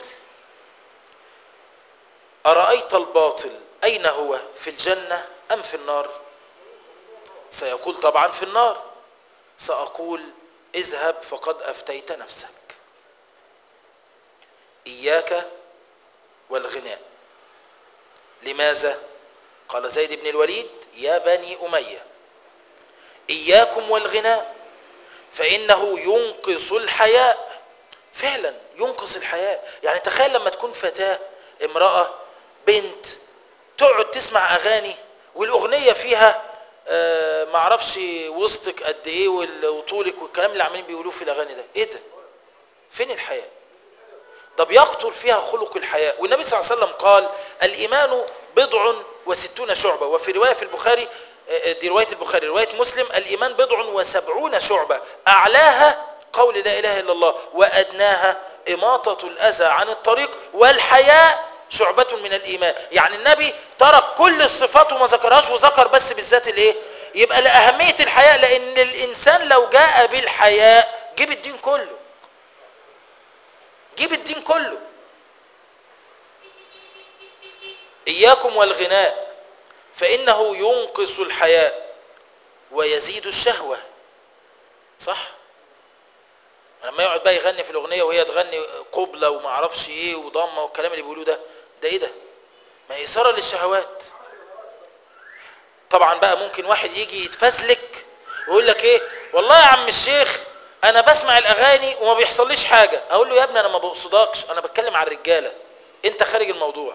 أرأيت الباطل أين هو في الجنة أم في النار سيقول طبعا في النار سأقول اذهب فقد أفتيت نفسك إياك والغناء لماذا قال زيد بن الوليد يا بني أمية إياكم والغناء فإنه ينقص الحياء فعلا ينقص الحياء يعني تخيل لما تكون فتاة امرأة بنت تقعد تسمع أغاني والأغنية فيها آه معرفش وسطك قد ايه وطولك والكلام اللي عاملين بيقولوه في الأغاني ده ايه ده فين الحياء ده بيقتل فيها خلق الحياء والنبي صلى الله عليه وسلم قال الإيمان بضع وستون شعبة وفي رواية في البخاري دي رواية البخاري رواية مسلم الإيمان بضع وسبعون شعبة أعلاها قول لا إله إلا الله وأدناها إماطة الأذى عن الطريق والحياء شعبة من الإيمان يعني النبي ترك كل الصفات وما ذكرهاش وذكر بس بالذات الإيه يبقى لأهمية الحياء لأن الإنسان لو جاء بالحياء جيب الدين كله جيب الدين كله إياكم والغناء فإنه ينقص الحياء ويزيد الشهوة صح لما يقعد بقى يغني في الأغنية وهي تغني قبلة وما اعرفش ايه وضمة والكلام اللي بيقولوه ده ده ايه ده ما إثارة للشهوات طبعا بقى ممكن واحد يجي يتفزلك ويقول لك ايه والله يا عم الشيخ انا بسمع الاغاني وما بيحصليش حاجة اقول له يا ابني انا ما بقصدكش انا بتكلم عن الرجالة انت خارج الموضوع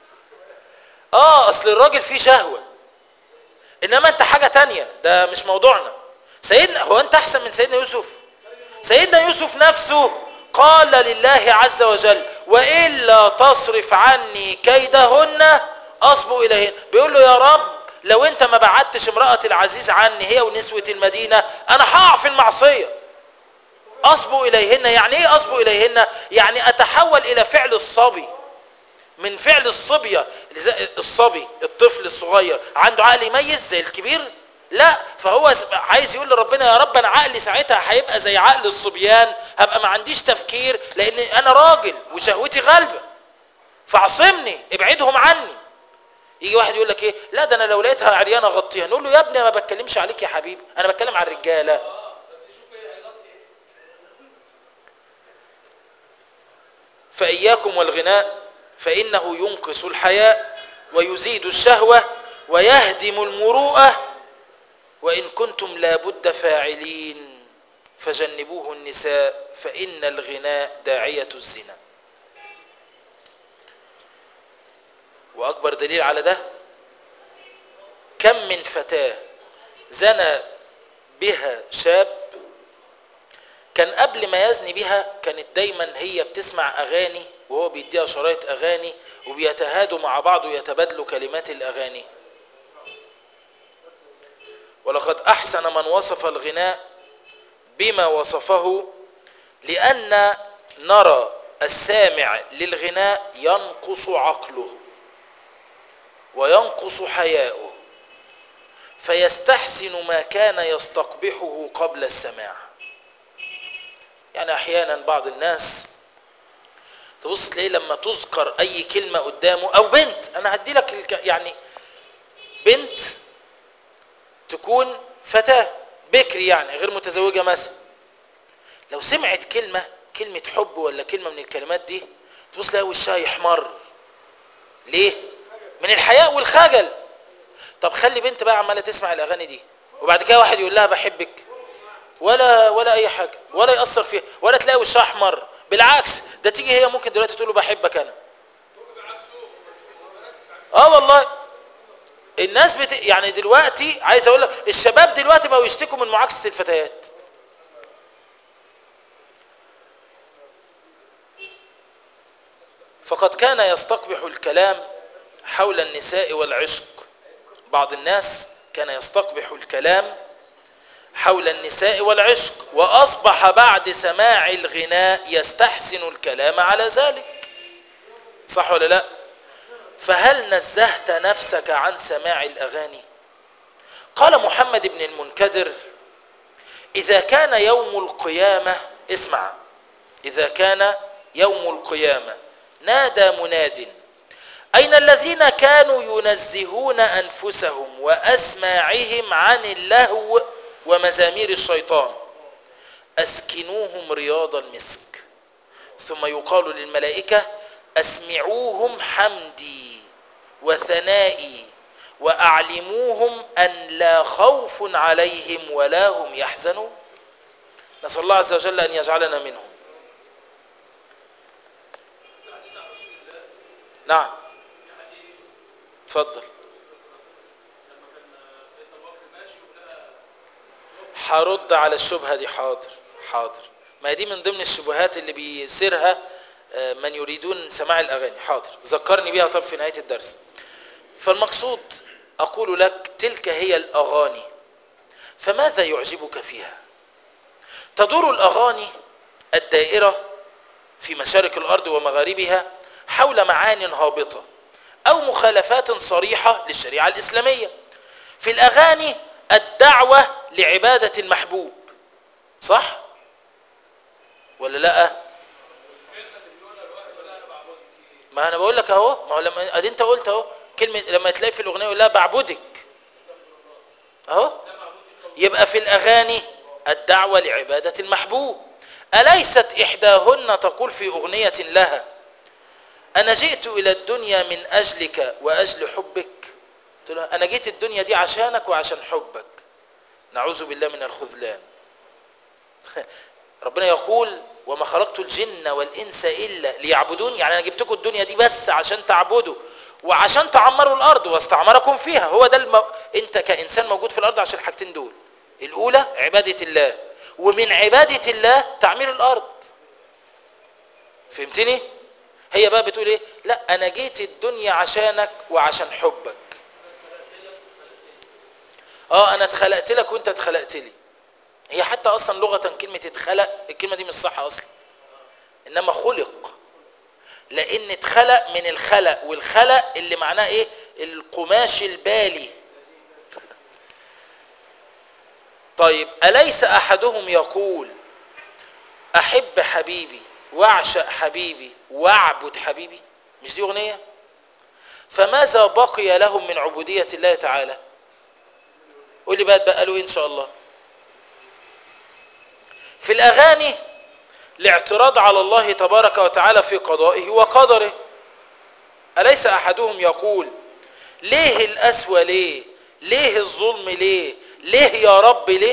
اه اصل الراجل فيه شهوة انما انت حاجة تانية ده مش موضوعنا سيدنا هو انت احسن من سيدنا يوسف سيدنا يوسف نفسه قال لله عز وجل وإلا تصرف عني كيدهن أصبو إليهن بيقول له يا رب لو انت ما بعدتش امرأة العزيز عني هي ونسوة المدينة انا هقع في المعصية أصبو إليهن يعني ايه أصبو إليهن يعني أتحول إلى فعل الصبي من فعل الصبية الصبي الطفل الصغير عنده عقل يميز زي الكبير لا فهو عايز يقول لربنا يا رب انا عقلي ساعتها هيبقى زي عقل الصبيان هبقى ما عنديش تفكير لان انا راجل وشهوتي غالبه فاعصمني ابعدهم عني يجي واحد يقول لك ايه لا ده انا لو لقيتها عريانه اغطيها نقول له يا ابني ما بتكلمش عليك يا حبيبي انا بتكلم عن الرجاله فاياكم والغناء فانه ينقص الحياء ويزيد الشهوه ويهدم المروءه وإن كنتم لابد فاعلين فجنبوه النساء فإن الغناء داعية الزنا وأكبر دليل على ده كم من فتاة زنى بها شاب كان قبل ما يزني بها كانت دايما هي بتسمع أغاني وهو بيديها شرايط أغاني وبيتهادوا مع بعض ويتبادلوا كلمات الأغاني ولقد أحسن من وصف الغناء بما وصفه لأن نرى السامع للغناء ينقص عقله وينقص حياؤه فيستحسن ما كان يستقبحه قبل السماع يعني أحيانا بعض الناس تبص تلاقيه لما تذكر أي كلمة قدامه أو بنت أنا هدي لك يعني بنت تكون فتاة بكري يعني غير متزوجة مثلا لو سمعت كلمة كلمة حب ولا كلمة من الكلمات دي تبص لها وشها يحمر ليه؟ من الحياء والخجل طب خلي بنت بقى عمالة تسمع الأغاني دي وبعد كده واحد يقول لها بحبك ولا ولا أي حاجة ولا يأثر فيها ولا تلاقي وشها أحمر بالعكس ده تيجي هي ممكن دلوقتي تقول له بحبك أنا اه والله الناس بت... يعني دلوقتي عايز اقول لك الشباب دلوقتي بقوا يشتكوا من معاكسه الفتيات فقد كان يستقبح الكلام حول النساء والعشق بعض الناس كان يستقبح الكلام حول النساء والعشق وأصبح بعد سماع الغناء يستحسن الكلام على ذلك صح ولا لا فهل نزهت نفسك عن سماع الأغاني قال محمد بن المنكدر إذا كان يوم القيامة اسمع إذا كان يوم القيامة نادى مناد أين الذين كانوا ينزهون أنفسهم وأسماعهم عن اللهو ومزامير الشيطان أسكنوهم رياض المسك ثم يقال للملائكة أسمعوهم حمدي وثنائي وأعلموهم أن لا خوف عليهم ولا هم يحزنون نسأل الله عز وجل أن يجعلنا منهم نعم اتفضل هرد على الشبهة دي حاضر حاضر ما دي من ضمن الشبهات اللي بيثيرها من يريدون سماع الأغاني حاضر ذكرني بيها طب في نهاية الدرس فالمقصود أقول لك تلك هي الأغاني فماذا يعجبك فيها تدور الأغاني الدائرة في مشارق الأرض ومغاربها حول معان هابطة أو مخالفات صريحة للشريعة الإسلامية في الأغاني الدعوة لعبادة المحبوب صح؟ ولا لا؟ ما أنا بقول لك أهو ما هو لما أدي أنت قلت أهو كلمة لما تلاقي في الأغنية يقول لها بعبدك أهو يبقى في الأغاني الدعوة لعبادة المحبوب أليست إحداهن تقول في أغنية لها أنا جئت إلى الدنيا من أجلك وأجل حبك قلت له أنا جيت الدنيا دي عشانك وعشان حبك نعوذ بالله من الخذلان ربنا يقول وما خلقت الجن والإنس إلا ليعبدون يعني أنا جبتكم الدنيا دي بس عشان تعبدوا وعشان تعمروا الأرض واستعمركم فيها هو ده الم... أنت كإنسان موجود في الأرض عشان الحاجتين دول الأولى عبادة الله ومن عبادة الله تعمير الأرض فهمتني؟ هي بقى بتقول ايه لا انا جيت الدنيا عشانك وعشان حبك اه انا اتخلقت لك وانت اتخلقت لي هي حتى اصلا لغة كلمة اتخلق الكلمة دي مش صح اصلا انما خلق لان اتخلق من الخلق والخلق اللي معناه ايه القماش البالي طيب اليس احدهم يقول احب حبيبي واعشق حبيبي واعبد حبيبي مش دي اغنيه فماذا بقي لهم من عبوديه الله تعالى قول لي بقى بقى له ان شاء الله في الاغاني الاعتراض على الله تبارك وتعالى في قضائه وقدره اليس احدهم يقول ليه الاسوى ليه ليه الظلم ليه ليه يا رب ليه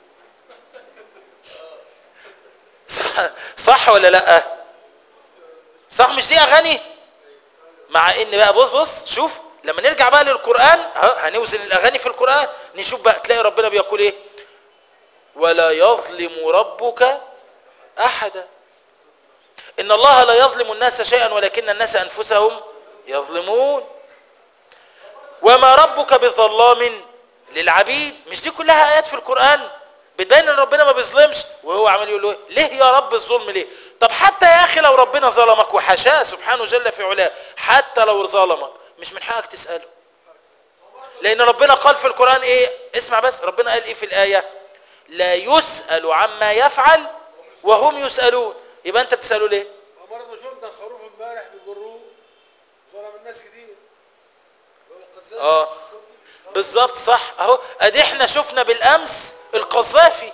صح, صح ولا لا صح مش دي اغاني مع ان بقى بص بص شوف لما نرجع بقى للقران هنوزن الاغاني في القران نشوف بقى تلاقي ربنا بيقول ايه ولا يظلم ربك احدا ان الله لا يظلم الناس شيئا ولكن الناس انفسهم يظلمون وما ربك بظلام للعبيد مش دي كلها ايات في القران بتبين ان ربنا ما بيظلمش وهو عمال يقول له ليه يا رب الظلم ليه طب حتى يا اخي لو ربنا ظلمك وحاشاه سبحانه جل في علاه حتى لو ظلمك مش من حقك تساله لان ربنا قال في القران ايه اسمع بس ربنا قال ايه في الايه لا يسال عما يفعل وهم يسالون يبقى انت بتساله ليه برضه شفت الخروف امبارح بيجروه ظلم الناس كتير اه بالظبط صح اهو ادي احنا شفنا بالامس القذافي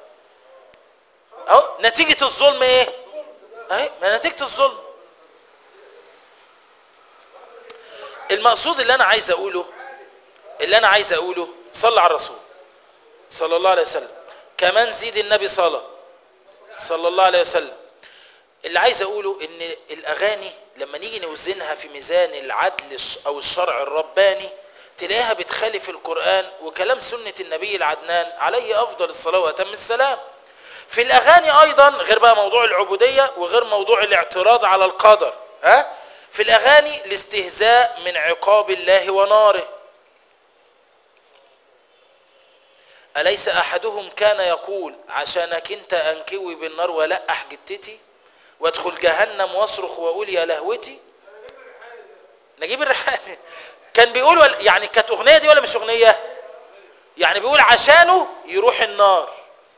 اهو نتيجة الظلم ايه اهي ما نتيجة الظلم المقصود اللي انا عايز اقوله اللي انا عايز اقوله صلى على الرسول صلى الله عليه وسلم كمان زيد النبي صلى صلى الله عليه وسلم اللي عايز اقوله ان الاغاني لما نيجي نوزنها في ميزان العدل او الشرع الرباني تلاقيها بتخالف القرآن وكلام سنة النبي العدنان عليه أفضل الصلاة وأتم السلام في الأغاني أيضا غير بقى موضوع العبودية وغير موضوع الاعتراض على القدر ها في الأغاني الاستهزاء من عقاب الله وناره أليس أحدهم كان يقول عشانك أنت أنكوي بالنار ولقح جتتي وادخل جهنم واصرخ وأقول يا لهوتي نجيب الريحاني كان بيقول ولا- يعني كانت أغنية دي ولا مش أغنية يعني بيقول عشانه يروح النار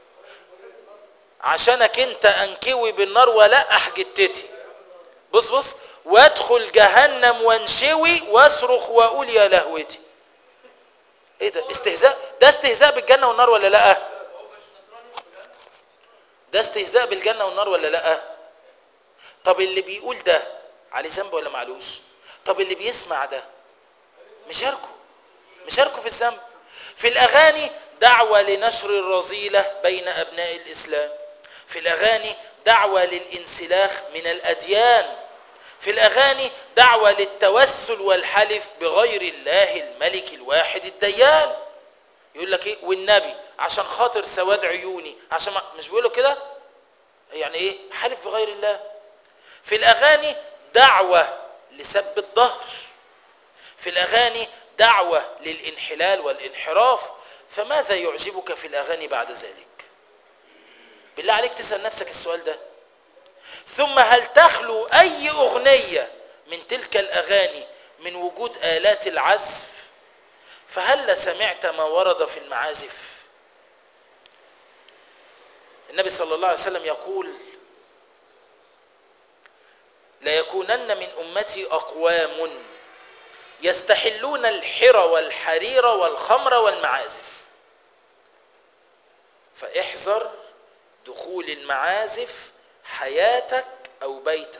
عشانك أنت أنكوي بالنار ولقح جتتي بص بص وادخل جهنم وانشوي واصرخ واقول يا لهوتي ايه ده استهزاء ده استهزاء بالجنه والنار ولا لا ده استهزاء بالجنه والنار ولا لا طب اللي بيقول ده عليه ذنب ولا معلوش طب اللي بيسمع ده مشاركه مشاركه في الذنب في الاغاني دعوه لنشر الرذيله بين ابناء الاسلام في الاغاني دعوه للانسلاخ من الاديان في الاغاني دعوه للتوسل والحلف بغير الله الملك الواحد الديان يقول لك ايه والنبي عشان خاطر سواد عيوني عشان ما مش بيقولوا كده يعني ايه حلف بغير الله في الاغاني دعوه لسب الظهر في الاغاني دعوه للانحلال والانحراف فماذا يعجبك في الاغاني بعد ذلك بالله عليك تسال نفسك السؤال ده ثم هل تخلو اي اغنيه من تلك الاغاني من وجود الات العزف فهل سمعت ما ورد في المعازف النبي صلى الله عليه وسلم يقول ليكونن من امتي اقوام يستحلون الحر والحرير والخمر والمعازف فاحذر دخول المعازف حياتك او بيتك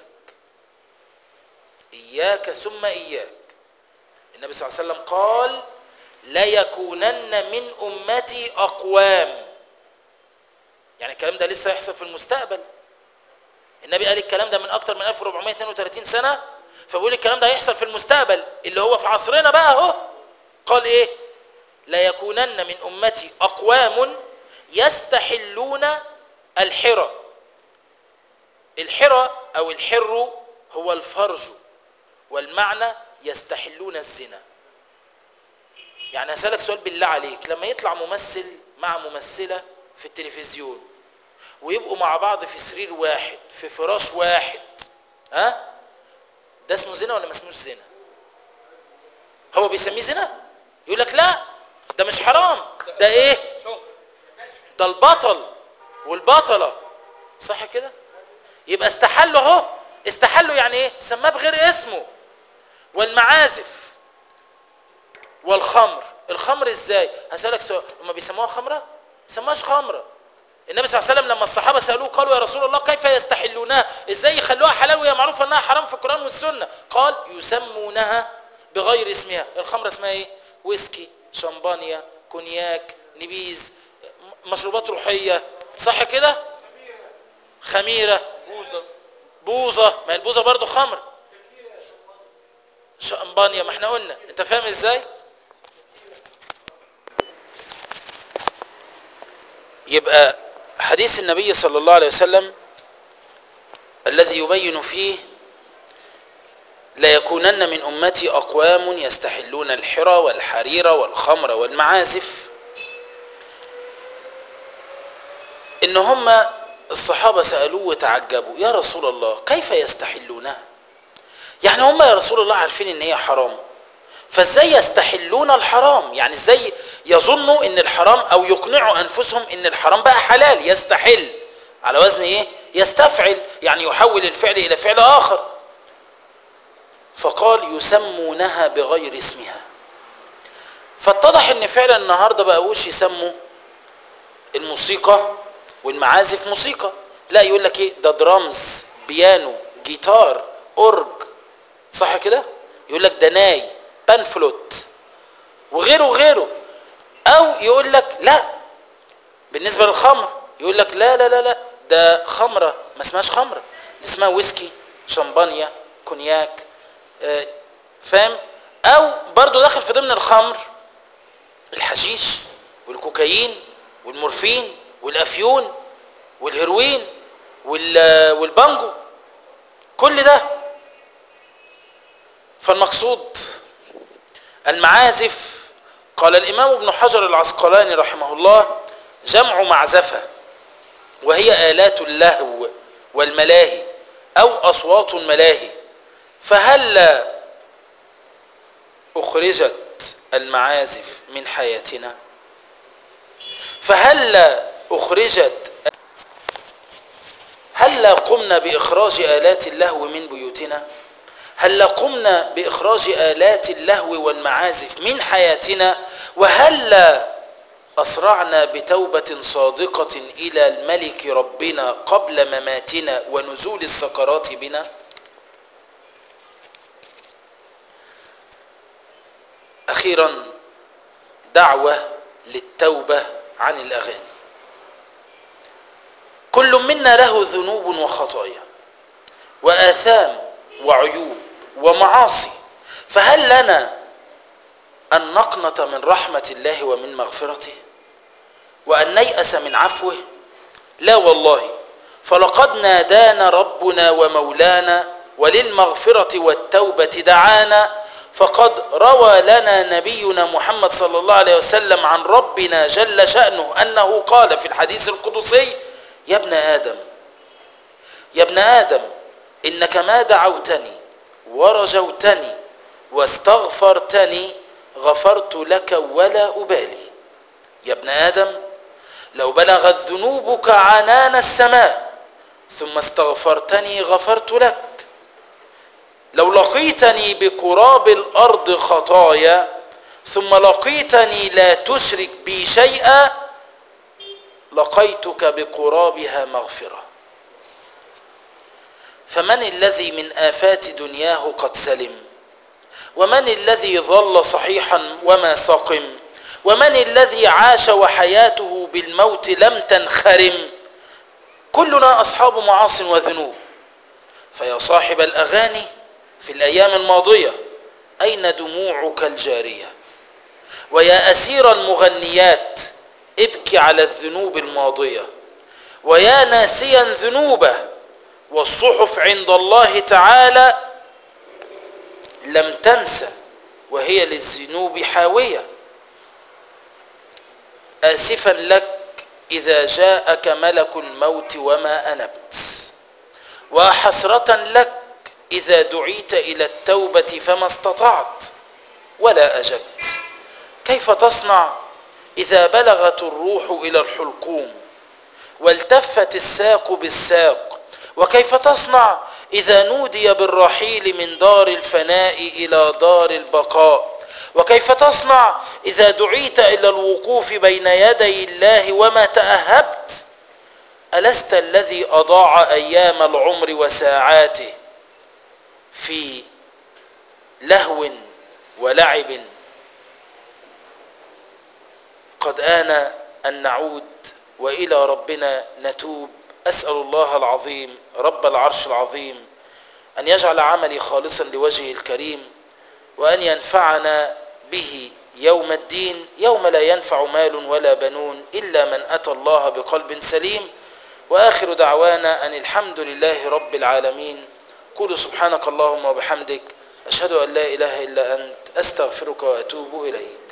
اياك ثم اياك النبي صلى الله عليه وسلم قال ليكونن من امتي اقوام يعني الكلام ده لسه هيحصل في المستقبل النبي قال الكلام ده من اكتر من 1432 سنه فبيقول الكلام ده هيحصل في المستقبل اللي هو في عصرنا بقى اهو قال ايه لا يكونن من امتي اقوام يستحلون الحرى الحرى او الحر هو الفرج والمعنى يستحلون الزنا يعني هسألك سؤال بالله عليك لما يطلع ممثل مع ممثلة في التلفزيون ويبقوا مع بعض في سرير واحد في فراش واحد ها ده اسمه زنا ولا ما اسموش زنا هو بيسميه زنا يقول لك لا ده مش حرام ده ايه ده البطل والبطلة صح كده يبقى استحلوا اهو استحلوا يعني ايه سماه بغير اسمه والمعازف والخمر الخمر ازاي هسألك سؤال هما بيسموها خمرة بيسموهاش خمرة النبي صلى الله عليه وسلم لما الصحابة سألوه قالوا يا رسول الله كيف يستحلونها ازاي يخلوها حلال وهي معروفة انها حرام في القرآن والسنة قال يسمونها بغير اسمها الخمرة اسمها ايه ويسكي شمبانيا كونياك نبيذ مشروبات روحية صح كده خميرة بوزة بوظة ما البوظة برضو خمر شمبانيا ما احنا قلنا انت فاهم ازاي يبقى حديث النبي صلى الله عليه وسلم الذي يبين فيه ليكونن من أمتي أقوام يستحلون الحرى والحرير والخمر والمعازف إن هم الصحابة سألوه وتعجبوا يا رسول الله كيف يستحلونها يعني هم يا رسول الله عارفين ان هي حرام فازاي يستحلون الحرام يعني ازاي يظنوا ان الحرام او يقنعوا انفسهم ان الحرام بقى حلال يستحل على وزن ايه يستفعل يعني يحول الفعل الى فعل اخر فقال يسمونها بغير اسمها فاتضح ان فعلا النهارده بقوش يسموا الموسيقى والمعازف موسيقى لا يقول لك ايه ده درامز بيانو جيتار اورج صح كده يقول لك ده ناي بانفلوت وغيره وغيره او يقول لك لا بالنسبه للخمر يقول لك لا لا لا لا ده خمره ما اسمهاش خمره دي اسمها ويسكي شمبانيا كونياك آه، فاهم او برضو داخل في ضمن الخمر الحشيش والكوكايين والمورفين والافيون والهيروين وال- والبانجو كل ده فالمقصود المعازف قال الإمام ابن حجر العسقلاني رحمه الله جمع معزفة وهي آلات اللهو والملاهي أو أصوات الملاهي فهل أخرجت المعازف من حياتنا فهل أخرجت هل قمنا بإخراج آلات اللهو من بيوتنا هل قمنا بإخراج آلات اللهو والمعازف من حياتنا وهل أسرعنا بتوبة صادقة إلى الملك ربنا قبل مماتنا ونزول السكرات بنا أخيرا دعوة للتوبة عن الأغاني كل منا له ذنوب وخطايا وآثام وعيوب ومعاصي فهل لنا أن نقنط من رحمة الله ومن مغفرته وأن نيأس من عفوه لا والله فلقد نادانا ربنا ومولانا وللمغفرة والتوبة دعانا فقد روى لنا نبينا محمد صلى الله عليه وسلم عن ربنا جل شأنه أنه قال في الحديث القدسي يا ابن آدم يا ابن آدم إنك ما دعوتني ورجوتني واستغفرتني غفرت لك ولا أبالي يا ابن آدم لو بلغت ذنوبك عنان السماء ثم استغفرتني غفرت لك لو لقيتني بقراب الأرض خطايا ثم لقيتني لا تشرك بي شيئا لقيتك بقرابها مغفرة فمن الذي من آفات دنياه قد سلم ومن الذي ظل صحيحا وما سقم ومن الذي عاش وحياته بالموت لم تنخرم كلنا أصحاب معاص وذنوب فيا صاحب الأغاني في الأيام الماضية أين دموعك الجارية ويا أسير المغنيات ابكي على الذنوب الماضية ويا ناسيا ذنوبه والصحف عند الله تعالى لم تنسى وهي للذنوب حاوية آسفا لك إذا جاءك ملك الموت وما أنبت وحسرة لك إذا دعيت إلى التوبة فما استطعت ولا أجبت كيف تصنع إذا بلغت الروح إلى الحلقوم والتفت الساق بالساق وكيف تصنع إذا نودي بالرحيل من دار الفناء إلى دار البقاء وكيف تصنع إذا دعيت إلى الوقوف بين يدي الله وما تأهبت ألست الذي أضاع أيام العمر وساعاته في لهو ولعب قد آن أن نعود وإلى ربنا نتوب أسأل الله العظيم رب العرش العظيم أن يجعل عملي خالصا لوجهه الكريم وأن ينفعنا به يوم الدين يوم لا ينفع مال ولا بنون إلا من أتى الله بقلب سليم وآخر دعوانا أن الحمد لله رب العالمين قولوا سبحانك اللهم وبحمدك أشهد أن لا إله إلا أنت أستغفرك وأتوب إليك